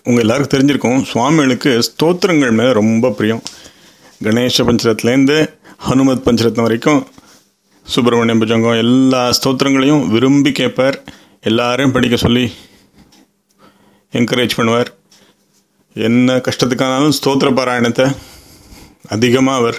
உங்கள் எல்லாருக்கும் தெரிஞ்சிருக்கும் சுவாமிகளுக்கு ஸ்தோத்திரங்கள் மேலே ரொம்ப பிரியம் கணேச பஞ்சரத்துலேருந்து ஹனுமத் பஞ்சரத்னம் வரைக்கும் சுப்பிரமணியம் புஜங்கம் எல்லா ஸ்தோத்திரங்களையும் விரும்பி கேட்பார் எல்லாரையும் படிக்க சொல்லி என்கரேஜ் பண்ணுவார் என்ன கஷ்டத்துக்கானாலும் ஸ்தோத்திர பாராயணத்தை அதிகமாக அவர்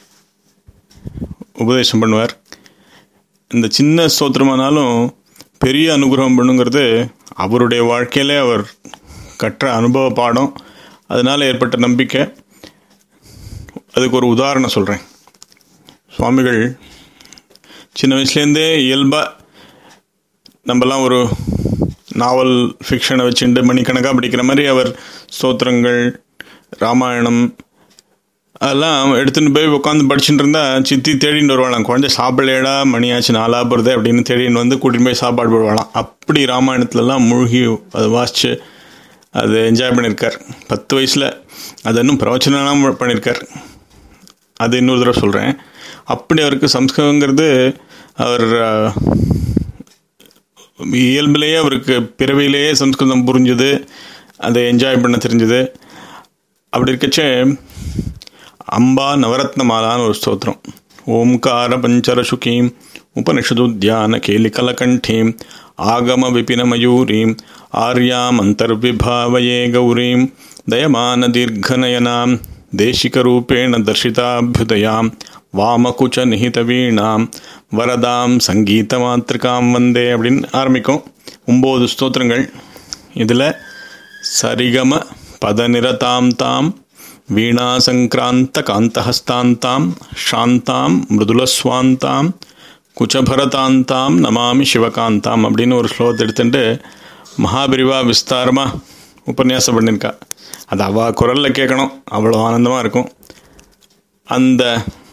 உபதேசம் பண்ணுவார் இந்த சின்ன ஸ்தோத்திரமானாலும் பெரிய அனுகிரகம் பண்ணுங்கிறது அவருடைய வாழ்க்கையிலே அவர் கற்ற அனுபவ பாடம் அதனால் ஏற்பட்ட நம்பிக்கை அதுக்கு ஒரு உதாரணம் சொல்கிறேன் சுவாமிகள் சின்ன வயசுலேருந்தே இயல்பாக நம்மலாம் ஒரு நாவல் ஃபிக்ஷனை வச்சுட்டு மணிக்கணக்காக படிக்கிற மாதிரி அவர் ஸ்தோத்திரங்கள் ராமாயணம் அதெல்லாம் எடுத்துன்னு போய் உட்காந்து படிச்சுட்டு இருந்தா சித்தி தேடின்னு வருவாளாம் குழந்தை சாப்பிடலேடா மணியாச்சு நாளா போகிறது அப்படின்னு தேடின்னு வந்து கூட்டின்னு போய் சாப்பாடு போடுவாளாம் அப்படி ராமாயணத்துலலாம் மூழ்கி அதை வாசித்து அது என்ஜாய் பண்ணியிருக்கார் பத்து வயசில் அது இன்னும் பிரவச்சனலாம் பண்ணியிருக்கார் அது இன்னொரு தடவை சொல்கிறேன் அப்படி அவருக்கு சம்ஸ்கிருதங்கிறது அவர் அஹ், இயல்பிலேயே அவருக்கு பிறவியிலேயே சம்ஸ்கிருதம் புரிஞ்சுது அதை என்ஜாய் பண்ண தெரிஞ்சுது அப்படி இருக்கச்சே அம்பா நவரத்ன மாலான்னு ஒரு ஸ்தோத்திரம் ஓம்கார பஞ்சரசுகீம் உபனிஷதுத்யான கேலிகலகண்டீம் ஆகம விபின மயூரீம் ஆர்யாம் அந்தர்விபாவயே கௌரீம் தயமான தீர்ఘనయనాம் தேசிகரூபேண தர்ஷிதாபியுதயாம் வாமகுச்ச நிஹிதவீணாம் வரதாம் சங்கீத மாத்திருக்காம் வந்தே அப்படின்னு ஆரம்பிக்கும் ஒம்பது ஸ்தோத்திரங்கள் இதில் சரிகம பதநிரதாம் தாம் வீணாசங்கிராந்த காந்தஹஸ்தாந்தாம் சாந்தாம் மிருதுலஸ்வாந்தாம் குச்சபரதாந்தாம் நமாமி சிவகாந்தாம் அப்படின்னு ஒரு ஸ்லோகத்தை எடுத்துட்டு மகாபிரிவா விஸ்தாரமாக உபன்யாசம் பண்ணியிருக்கா அது அவள் குரலில் கேட்கணும் அவ்வளோ ஆனந்தமாக இருக்கும் அந்த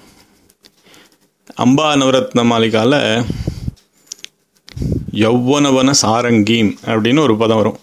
அம்பா நவரத்ன மாளிகாவில் யௌவனவன சாரங்கீம் அப்படின்னு ஒரு பதம் வரும்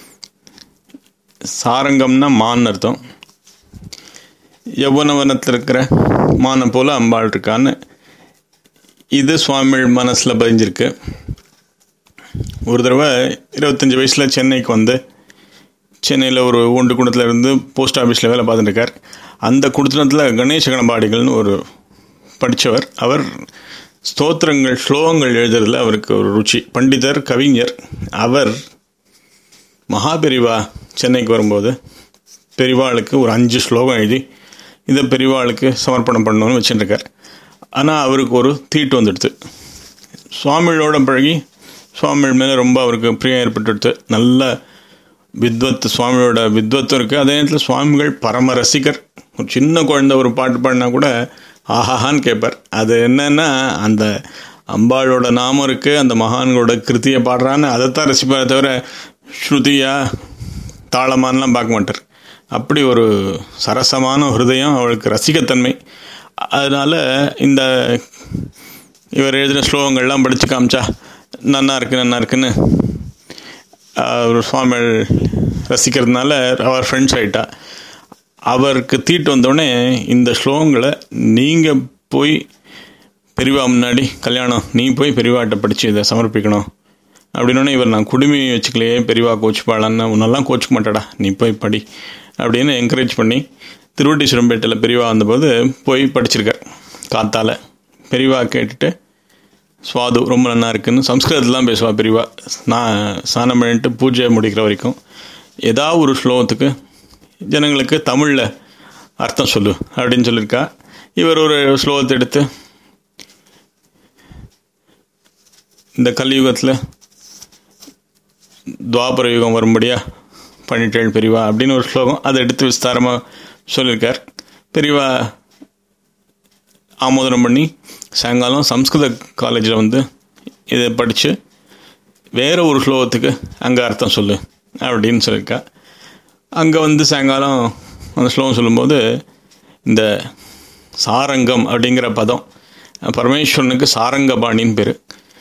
சாரங்கம்னா மான் அர்த்தம் யௌவனவனத்தில் இருக்கிற மானை போல அம்பாள் இருக்கான்னு இது சுவாமிகள் மனசில் பதிஞ்சிருக்கு ஒரு தடவை இருபத்தஞ்சி வயசில் சென்னைக்கு வந்து சென்னையில் ஒரு ஒன்று குணத்தில் இருந்து போஸ்ட் ஆஃபீஸில் வேலை பார்த்துட்டு இருக்கார் அந்த குடுத்தனத்தில் கணேச கணபாடிகள்னு ஒரு படித்தவர் அவர் ஸ்தோத்திரங்கள் ஸ்லோகங்கள் எழுதுறதுல அவருக்கு ஒரு ருச்சி பண்டிதர் கவிஞர் அவர் மகாபெரிவா சென்னைக்கு வரும்போது பெரிவாளுக்கு ஒரு அஞ்சு ஸ்லோகம் எழுதி இதை பெரிவாளுக்கு சமர்ப்பணம் பண்ணணும்னு வச்சுட்டுருக்கார் ஆனால் அவருக்கு ஒரு தீட்டு வந்துடுது சுவாமிகளோட பழகி சுவாமிகள் மேலே ரொம்ப அவருக்கு பிரியம் ஏற்பட்டுடுது நல்ல வித்வத் சுவாமியோட வித்வத்தும் இருக்குது அதே நேரத்தில் சுவாமிகள் பரம ரசிகர் ஒரு சின்ன குழந்தை ஒரு பாட்டு பாடினா கூட ஆஹாஹான்னு கேட்பார் அது என்னன்னா அந்த அம்பாளோட நாமம் இருக்குது அந்த மகான்களோட கிருத்தியை பாடுறான்னு அதைத்தான் ரசிப்பாரே தவிர ஸ்ருதியா தாளமானலாம் பார்க்க மாட்டார் அப்படி ஒரு சரசமான ஹிருதயம் அவளுக்கு ரசிகத்தன்மை அதனால் இந்த இவர் எழுதின ஸ்லோகங்கள்லாம் படித்து காமிச்சா நன்னா இருக்கு நன்னா இருக்குன்னு ஒரு சுவாமிகள் ரசிக்கிறதுனால அவர் ஃப்ரெண்ட்ஸ் ஆகிட்டா அவருக்கு தீட்டு வந்தோடனே இந்த ஸ்லோகங்களை நீங்கள் போய் பெரியவா முன்னாடி கல்யாணம் நீ போய் பெரியவாட்ட படித்து இதை சமர்ப்பிக்கணும் அப்படின்னோடனே இவர் நான் குடுமி வச்சுக்கலையே பெரியவா கோச்சுப்பாளான்னு உன்னெல்லாம் கோச்சிக்க மாட்டாடா நீ போய் படி அப்படின்னு என்கரேஜ் பண்ணி திருவட்டீஸ்வரம்பேட்டையில் பெரியவா வந்தபோது போய் படிச்சிருக்கார் காத்தால் பெரியவா கேட்டுட்டு சுவாது ரொம்ப நல்லா இருக்குன்னு சம்ஸ்கிருதத்துலாம் பேசுவா பெரியவா நான் ஸ்நானம் பண்ணிட்டு பூஜை முடிக்கிற வரைக்கும் ஏதாவது ஒரு ஸ்லோகத்துக்கு ஜனங்களுக்கு தமிழில் அர்த்தம் சொல்லு அப்படின்னு சொல்லியிருக்கா இவர் ஒரு ஸ்லோகத்தை எடுத்து இந்த கலியுகத்தில் துவாபர யுகம் வரும்படியா பண்ணிட்டேள் பெரியவா அப்படின்னு ஒரு ஸ்லோகம் அதை எடுத்து விஸ்தாரமாக சொல்லியிருக்கார் பெரியவா ஆமோதனம் பண்ணி சாயங்காலம் சம்ஸ்கிருத காலேஜில் வந்து இதை படித்து வேறு ஒரு ஸ்லோகத்துக்கு அங்கே அர்த்தம் சொல்லு அப்படின்னு சொல்லியிருக்கா அங்கே வந்து சாயங்காலம் அந்த ஸ்லோகம் சொல்லும்போது இந்த சாரங்கம் அப்படிங்கிற பதம் பரமேஸ்வரனுக்கு சாரங்கபாணின்னு பேர்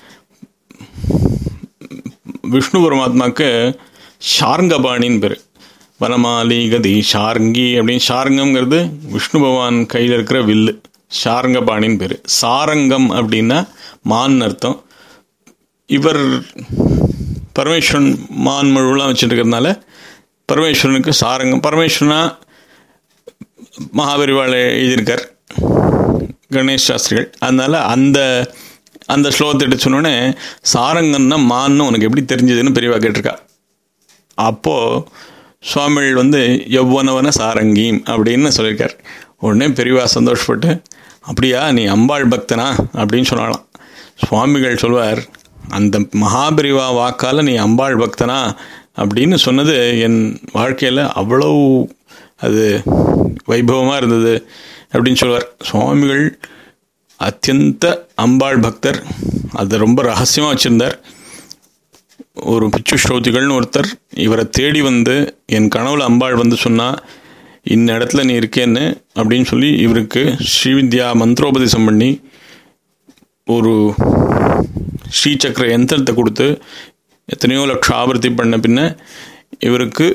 விஷ்ணு பரமாத்மாவுக்கு ஷார்ங்கபாணின்னு பேர் வனமாலி கதி ஷார்ங்கி அப்படின்னு ஷார்ங்கம்ங்கிறது விஷ்ணு பகவான் கையில் இருக்கிற வில்லு ஷாரங்கபாணின்னு பேர் சாரங்கம் அப்படின்னா மான் அர்த்தம் இவர் பரமேஸ்வரன் மான் முழுவெல்லாம் வச்சுட்டு இருக்கிறதுனால பரமேஸ்வரனுக்கு சாரங்கம் பரமேஸ்வரனா மகாபெரிவாள் எழுதியிருக்கார் கணேஷ் சாஸ்திரிகள் அதனால் அந்த அந்த ஸ்லோகத்தை எடுத்து சொன்னோடனே சாரங்கன்னா மான்னு உனக்கு எப்படி தெரிஞ்சதுன்னு பெரியவா கேட்டிருக்கா அப்போது சுவாமிகள் வந்து எவ்வனவன சாரங்கீம் அப்படின்னு சொல்லியிருக்கார் உடனே பெரியவா சந்தோஷப்பட்டு அப்படியா நீ அம்பாள் பக்தனா அப்படின்னு சொன்னாலாம் சுவாமிகள் சொல்வார் அந்த மகாபெரிவா வாக்கால் நீ அம்பாள் பக்தனா அப்படின்னு சொன்னது என் வாழ்க்கையில் அவ்வளோ அது வைபவமாக இருந்தது அப்படின்னு சொல்வார் சுவாமிகள் அத்தியந்த அம்பாள் பக்தர் அதை ரொம்ப ரகசியமாக வச்சுருந்தார் ஒரு பிச்சு ஸ்ரோதிகள்னு ஒருத்தர் இவரை தேடி வந்து என் கனவுல அம்பாள் வந்து சொன்னால் இந்த இடத்துல நீ இருக்கேன்னு அப்படின்னு சொல்லி இவருக்கு ஸ்ரீவித்யா மந்திரோபதேசம் பண்ணி ஒரு ஸ்ரீசக்கர யந்திரத்தை கொடுத்து எத்தனையோ லட்சம் ஆவர்த்தி பண்ண பின்ன இவருக்கு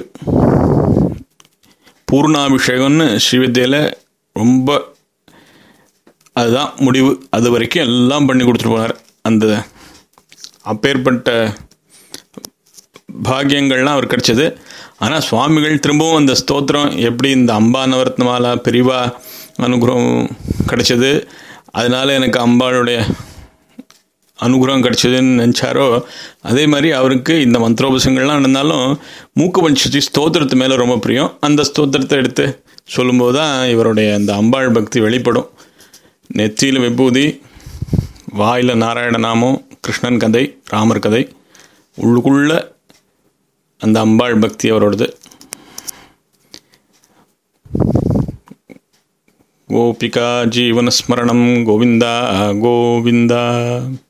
பூர்ணாபிஷேகம்னு ஸ்ரீவித்யாவில் ரொம்ப அதுதான் முடிவு அது வரைக்கும் எல்லாம் பண்ணி கொடுத்துட்டு போனார் அந்த அப்பேற்பட்ட பாக்கியங்கள்லாம் அவர் கிடைச்சது ஆனால் சுவாமிகள் திரும்பவும் அந்த ஸ்தோத்திரம் எப்படி இந்த அம்பா நவரத்னமாலா பெரிவா அனுகிரகம் கிடைச்சது அதனால எனக்கு அம்பாளுடைய அனுகிரகம் கிடைச்சதுன்னு நினச்சாரோ அதே மாதிரி அவருக்கு இந்த மந்திரோபசங்கள்லாம் நடந்தாலும் மூக்கு பஞ்சதி ஸ்தோத்திரத்து மேலே ரொம்ப பிரியம் அந்த ஸ்தோத்திரத்தை எடுத்து சொல்லும்போது தான் இவருடைய அந்த அம்பாள் பக்தி வெளிப்படும் நெத்தியில் விபூதி வாயில் நாராயண நாமம் கிருஷ்ணன் கதை ராமர் கதை உள்ளுக்குள்ள அந்த அம்பாள் பக்தி அவரோடது கோபிகா ஜீவனஸ்மரணம் கோவிந்தா கோவிந்தா